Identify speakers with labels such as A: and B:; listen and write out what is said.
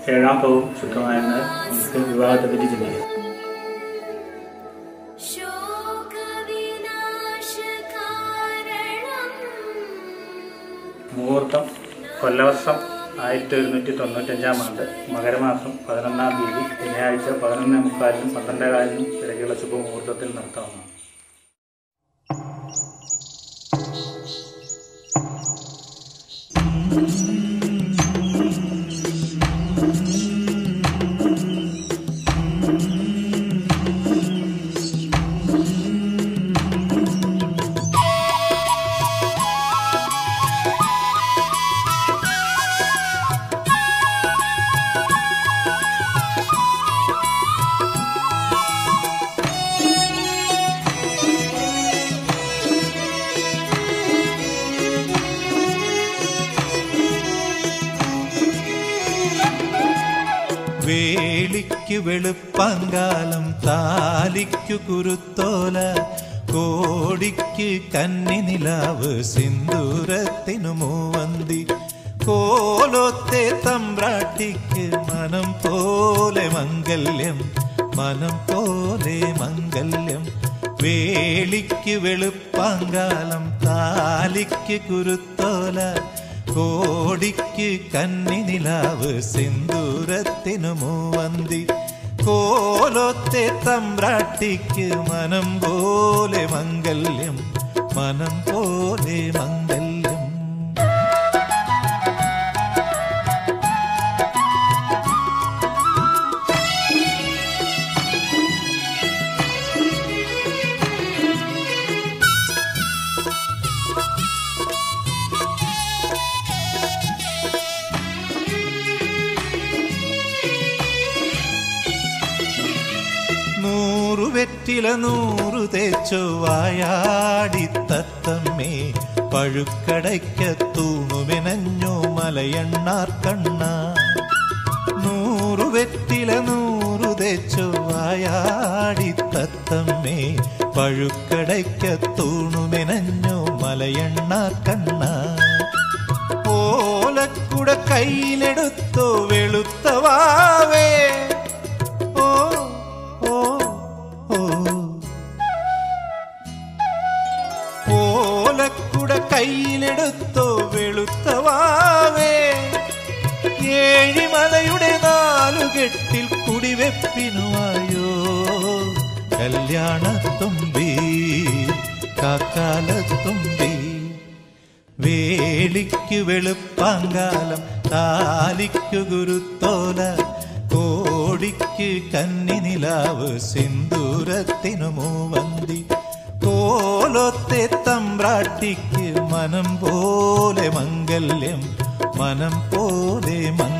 A: ഏഴാം പവും ശുദ്ധമായെന്ന് നമുക്ക് വിവാഹത്തെ പറ്റി ചിന്തിക്കാം
B: ശോകവിനാശകാരണം
A: മുഹൂർത്തം കൊല്ലവർഷം ആയിരത്തി ഒരുന്നൂറ്റി തൊണ്ണൂറ്റഞ്ചാം ആണ്ട് മകരമാസം പതിനൊന്നാം തീയതി ശനിയാഴ്ച പതിനൊന്നേ മുക്കാലിനും പന്ത്രണ്ടേ കാലിനും ഇടയ്ക്കുള്ള ശുഭമുഹൂർത്തത്തിൽ നടത്താവുന്നതാണ്
C: വേളിക്കു വെളുപ്പാങ്കാലം താലിക്കു കുരുത്തോല കോടിക്ക് കന്നി നിലാവ് സിന്ദൂരത്തിനു മൂവന്തി കോലോത്തെ തമ്പ്രാട്ടിക്ക് മനം പോലെ മംഗല്യം മനം പോലെ മംഗല്യം വേളിക്ക് വെളുപ്പാങ്കാലം താലിക്ക് കുരുത്തോല കോടിക്ക് കന്നി നിലാവ് സിന്ദൂരത്തിനു മൂവന്തി കോലോത്തെ തമ്പ്രാട്ടിക്ക് മനം പോലെ മംഗല്യം മനം പോലെ മംഗല്യം നൂറു വെറ്റില നൂറു തേച്ചു വായാടി തത്തമ്മേ പഴുക്കടയ്ക്ക തൂണുമെനഞ്ഞു മലയണ്ണാർ കണ്ണ നൂറു വെറ്റില നൂറു തേച്ചു വായാടി തത്തമ്മേ പഴുക്കടയ്ക്ക തൂണുമെനഞ്ഞു മലയണ്ണാർ കണ്ണ ഓലക്കുട കയ്യിലെടുത്തു വെളുത്തവാവേ ഓ ഓ ഓ ഓലക്കുട കയ്യിലെടുത്തു വെളുത്തവാവേ ഏഴിമലയുടെ നാലുകെട്ടിൽ കുടിവെപ്പിനുമായോ കല്യാണത്തുമ്പി കാക്കാലത്തുമ്പി വേളിക്കു വെളുപ്പാങ്കാലം താലിക്കു ഗുരുത്തോല കോടിക്ക് കന്നി നിലാവ് സിന്ദൂരത്തിനു മൂവന്തി കോലത്തെ തമ്പ്രാട്ടിക്ക് മനം പോലെ മംഗല്യം മനം പോലെ മംഗല്യം